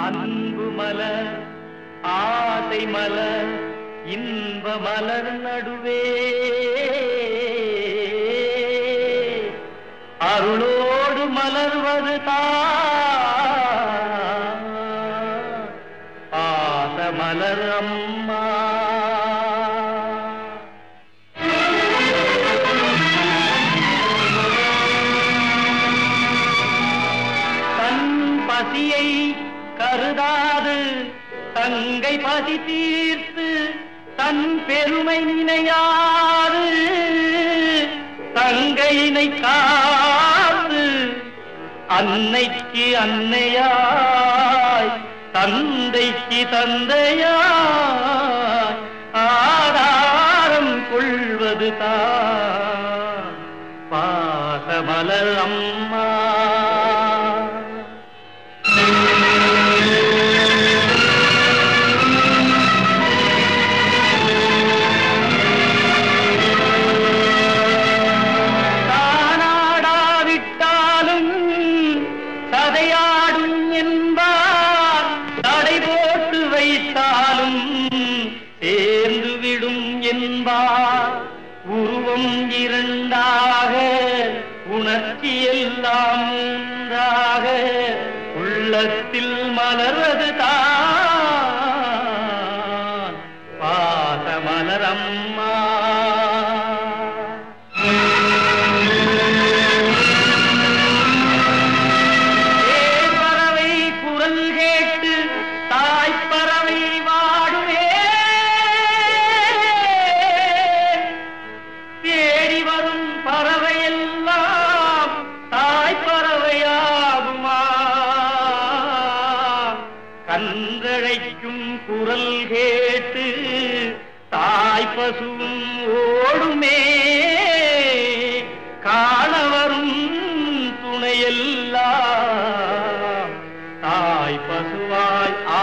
அன்பு மலர் ஆசை மலர் இன்ப மலர் நடுவே அருளோடு மலர்வது பாச மலர் அம்மா தன் பசியை கருதாது தங்கை பசி தீர்த்து தன் பெருமை நினையாது தங்கையினை காத்து அன்னைக்கு அன்னையாய் தந்தைக்கு தந்தையாய் ஆதாரம் கொள்வது தான் பாசமலர் அம்மா தானாடாவிட்டாலும் சதையாடும் என்பார் தடை போட்டு வைத்தாலும் சேர்ந்து விடும் என்பார் உருவம் இரண்டாக உணர்ச்சி எல்லாம் ஒன்றாக உள்ளத்தில் மலர்வது தான் பாச மலரம்மா பறவை குரல் கேட்டு தாய்ப்பறவை வாடுவே தேடி வரும் பறவை எல்லாம் தாய்ப்பறவையாகுமா கன்றழைக்கும் குரல் கேட்டு தாய் பசுவும் ஓடுமே காண வரும் துணையெல்லாம் தாய் பசுவாய்